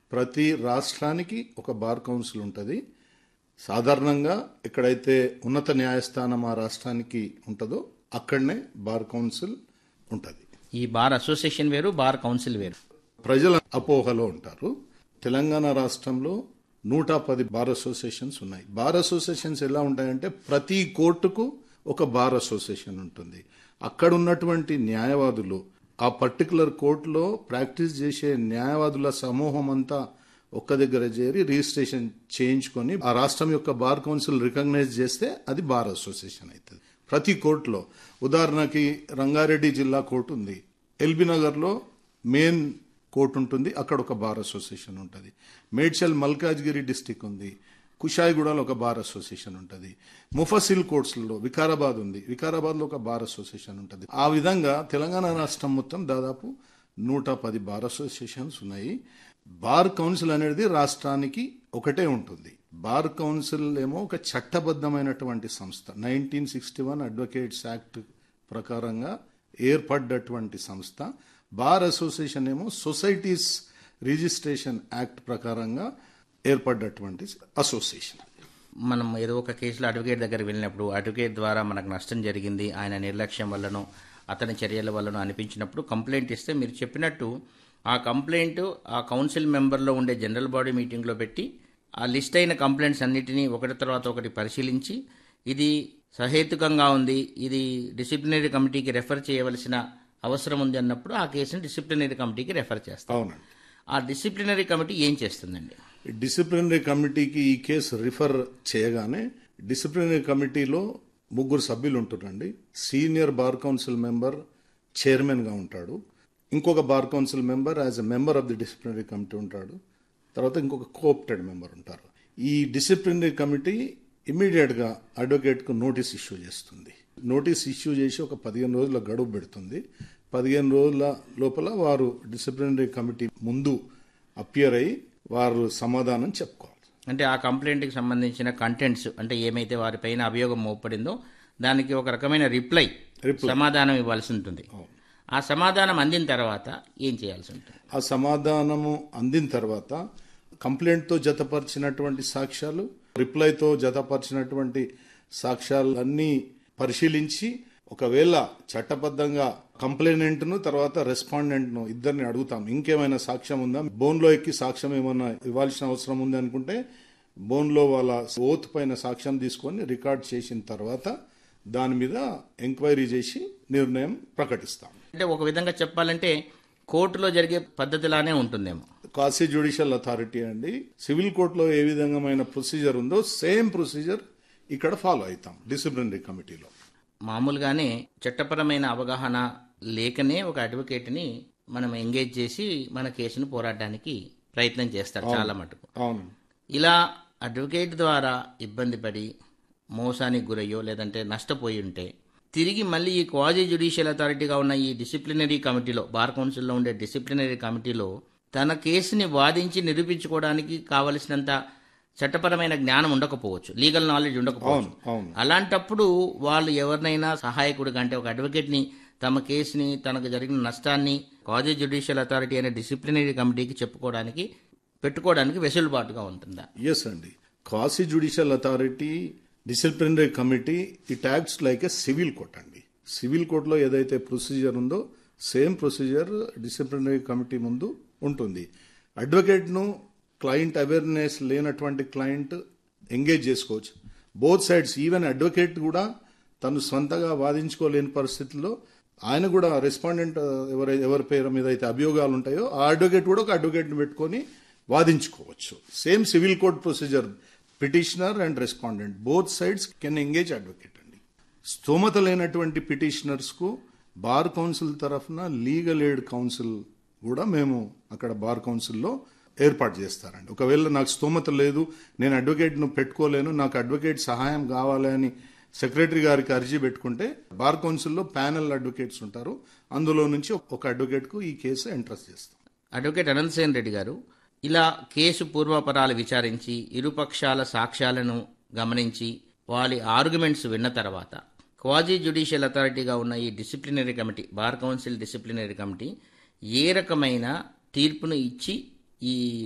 ప్రతి రాష్ట్రానికి ఒక బార్ కౌన్సిల్ ఉంటుంది సాధారణంగా ఎక్కడైతే ఉన్నత న్యాయస్థానం ఆ రాష్ట్రానికి ఉంటుందో అక్కడనే బార్ కౌన్సిల్ ఉంటుంది ఈ బార్ అసోసియేషన్ వేరు బార్ కౌన్సిల్ వేరు ప్రజల అపోహలో ఉంటారు తెలంగాణ రాష్ట్రంలో నూట పది బార్ అసోసియేషన్స్ ఉన్నాయి బార్ అసోసియేషన్స్ ఎలా ఉంటాయంటే ప్రతి కోర్టుకు ఒక బార్ అసోసియేషన్ ఉంటుంది అక్కడ ఉన్నటువంటి న్యాయవాదులు ఆ పర్టికులర్ కోర్టులో ప్రాక్టీస్ చేసే న్యాయవాదుల సమూహం అంతా ఒక్క దగ్గర చేరి రిజిస్ట్రేషన్ చేయించుకొని ఆ రాష్ట్రం యొక్క బార్ కౌన్సిల్ రికగ్నైజ్ చేస్తే అది బార్ అసోసియేషన్ అవుతుంది ప్రతి కోర్టులో ఉదాహరణకి రంగారెడ్డి జిల్లా కోర్టు ఉంది ఎల్బీ నగర్లో మెయిన్ కోర్టు ఉంటుంది అక్కడ ఒక బార్ అసోసియేషన్ ఉంటుంది మేడ్చల్ మల్కాజ్గిరి డిస్టిక్ ఉంది కుషాయిగూడలో ఒక బార్ అసోసియేషన్ ఉంటుంది ముఫసిల్ కోర్ట్స్లో వికారాబాద్ ఉంది వికారాబాద్లో ఒక బార్ అసోసియేషన్ ఉంటుంది ఆ విధంగా తెలంగాణ రాష్ట్రం మొత్తం దాదాపు నూట పది బార్ అసోసియేషన్స్ ఉన్నాయి బార్ కౌన్సిల్ అనేది రాష్ట్రానికి ఒకటే ఉంటుంది బార్ కౌన్సిల్ ఏమో ఒక చట్టబద్ధమైనటువంటి సంస్థ nineteen sixty one advocates act ప్రకారంగా ఏర్పడ్డటువంటి సంస్థ బార్ అసోసియేషన్ ఏమో సొసైటీస్ రిజిస్ట్రేషన్ యాక్ట్ ప్రకారంగా ఏర్పడ్డటువంటి అసోసియేషన్ మనం ఏదో ఒక కేసులో అడ్వకేట్ దగ్గర వెళ్ళినప్పుడు అడ్వకేట్ ద్వారా మనకు నష్టం జరిగింది ఆయన నిర్లక్ష్యం వల్లనో అతని చర్యల వల్లనో అనిపించినప్పుడు కంప్లైంట్ ఇస్తే మీరు చెప్పినట్టు ఆ కంప్లైంట్ ఆ కౌన్సిల్ మెంబర్లో ఉండే జనరల్ బాడీ మీటింగ్లో పెట్టి ఆ లిస్ట్ అయిన కంప్లైంట్స్ అన్నిటినీ ఒకటి తర్వాత ఒకటి పరిశీలించి ఇది సహేతుకంగా ఉంది ఇది డిసిప్లినరీ కమిటీకి రెఫర్ చేయవలసిన అవసరం ఉంది అన్నప్పుడు ఆ కేసుని డిసిప్లినరీ కమిటీకి రెఫర్ చేస్తాం అవునండి ఆ డిసిప్లినరీ కమిటీ ఏం చేస్తుందండి డిసిప్లినరీ కమిటీకి ఈ కేసు రిఫర్ చేయగానే డిసిప్లినరీ కమిటీలో ముగ్గురు సభ్యులు ఉంటున్నారండి సీనియర్ బార్ కౌన్సిల్ మెంబర్ చైర్మన్గా ఉంటాడు ఇంకొక bar council member as a member of the disciplinary committee ఉంటాడు తర్వాత ఇంకొక కోఆప్టెడ్ మెంబర్ ఉంటారు ఈ డిసిప్లినరీ కమిటీ ఇమ్మీడియట్గా అడ్వకేట్కు నోటీస్ ఇష్యూ చేస్తుంది నోటీస్ ఇష్యూ చేసి ఒక పదిహేను రోజుల గడువు పెడుతుంది పదిహేను రోజుల లోపల వారు డిసిప్లినరీ కమిటీ ముందు అపియర్ అయ్యి వారు సమాధానం చెప్పుకోవాలి అంటే ఆ కంప్లైంట్కి సంబంధించిన కంటెంట్స్ అంటే ఏమైతే వారిపైన అభియోగం మోపడిందో దానికి ఒక రకమైన రిప్లై సమాధానం ఇవ్వాల్సి ఉంటుంది ఆ సమాధానం అందిన తర్వాత ఏం చేయాల్సి ఉంటుంది ఆ సమాధానము అందిన తర్వాత కంప్లైంట్తో జతపరిచినటువంటి సాక్ష్యాలు రిప్లైతో జతపరిచినటువంటి సాక్ష్యాలన్నీ పరిశీలించి ఒకవేళ చట్టబద్ధంగా కంప్లైనెంట్ను తర్వాత రెస్పాండెంట్ను ఇద్దరిని అడుగుతాం ఇంకేమైనా సాక్ష్యం ఉందా బోన్లో ఎక్కి సాక్ష్యం ఏమన్నా ఇవ్వాల్సిన అవసరం ఉంది అనుకుంటే బోన్లో వాళ్ళ ఓత్ పైన సాక్ష్యం తీసుకొని రికార్డ్ చేసిన తర్వాత దాని మీద ఎంక్వైరీ చేసి నిర్ణయం ప్రకటిస్తాం అంటే ఒక విధంగా చెప్పాలంటే కోర్టులో జరిగే పద్ధతిలానే ఉంటుందేమో కాశీ జ్యుడిషియల్ అథారిటీ అండి సివిల్ కోర్టులో ఏ విధంగా ప్రొసీజర్ ఉందో సేమ్ ప్రొసీజర్ ఇక్కడ ఫాలో అవుతాం డిసిప్లినరీ కమిటీలో మామూలుగానే చట్టపరమైన అవగాహన లేకనే ఒక అడ్వకేట్ని మనం ఎంగేజ్ చేసి మన కేసును పోరాడడానికి ప్రయత్నం చేస్తారు చాలా మటుకు అవును ఇలా అడ్వకేట్ ద్వారా ఇబ్బంది పడి మోసానికి గురయ్యో లేదంటే నష్టపోయి ఉంటే తిరిగి మళ్ళీ ఈ క్వాజీ జ్యుడిషియల్ అథారిటీగా ఉన్న ఈ డిసిప్లినరీ కమిటీలో బార్ కౌన్సిల్లో ఉండే డిసిప్లినరీ కమిటీలో తన కేసుని వాదించి నిరూపించుకోవడానికి కావలసినంత చట్టపరమైన జ్ఞానం ఉండకపోవచ్చు లీగల్ నాలెడ్జ్ ఉండకపోవచ్చు అవును అలాంటప్పుడు వాళ్ళు ఎవరినైనా సహాయకుడిగా అంటే ఒక అడ్వకేట్ని తమ కేసుని తనకు జరిగిన నష్టాన్ని కాజీ జ్యుడిషియల్ అథారిటీ అనే డిసిప్లినరీ కమిటీకి చెప్పుకోవడానికి పెట్టుకోవడానికి వెసులుబాటుగా ఉంటుందా ఎస్ అండి quasi judicial authority disciplinary committee it acts like a civil court అండి సివిల్ కోర్టులో ఏదైతే ప్రొసీజర్ ఉందో సేమ్ ప్రొసీజర్ డిసిప్లినరీ కమిటీ ముందు ఉంటుంది అడ్వకేట్ను క్లయింట్ అవేర్నెస్ లేనటువంటి క్లయింట్ ఎంగేజ్ చేసుకోవచ్చు బోత్ సైడ్స్ ఈవెన్ అడ్వకేట్ కూడా తను సొంతగా వాదించుకోలేని పరిస్థితుల్లో ఆయన కూడా రెస్పాండెంట్ ఎవరి ఎవరి పేరు మీద అయితే అభియోగాలు ఉంటాయో ఆ అడ్వకేట్ కూడా ఒక అడ్వకేట్ని పెట్టుకొని వాదించుకోవచ్చు same civil court procedure petitioner and respondent both sides can engage advocate అండి స్తోమత లేనటువంటి పిటిషనర్స్కు బార్ కౌన్సిల్ తరఫున లీగల్ ఎయిడ్ కౌన్సిల్ కూడా మేము అక్కడ బార్ కౌన్సిల్లో ఏర్పాటు చేస్తారండి ఒకవేళ నాకు స్తోమత లేదు నేను అడ్వకేట్ను పెట్టుకోలేను నాకు అడ్వకేట్ సహాయం కావాలి అని సెక్రటరీ గారికి అర్జీ పెట్టుకుంటే బార్ కౌన్సిల్లో ప్యానెల్ అడ్వకేట్స్ ఉంటారు అందులో నుంచి ఒక అడ్వకేట్కు ఈ కేసు ఎంట్రస్ట్ చేస్తాం అడ్వకేట్ అనంతసేన్ రెడ్డి గారు ఇలా కేసు పూర్వాపరాలు విచారించి ఇరుపక్షాల సాక్ష్యాలను గమనించి వారి ఆర్గ్యుమెంట్స్ విన్న తర్వాత క్వాజీ జ్యుడిషియల్ అథారిటీగా ఉన్న ఈ disciplinary committee bar council disciplinary committee ఏ రకమైన తీర్పును ఇచ్చి ఈ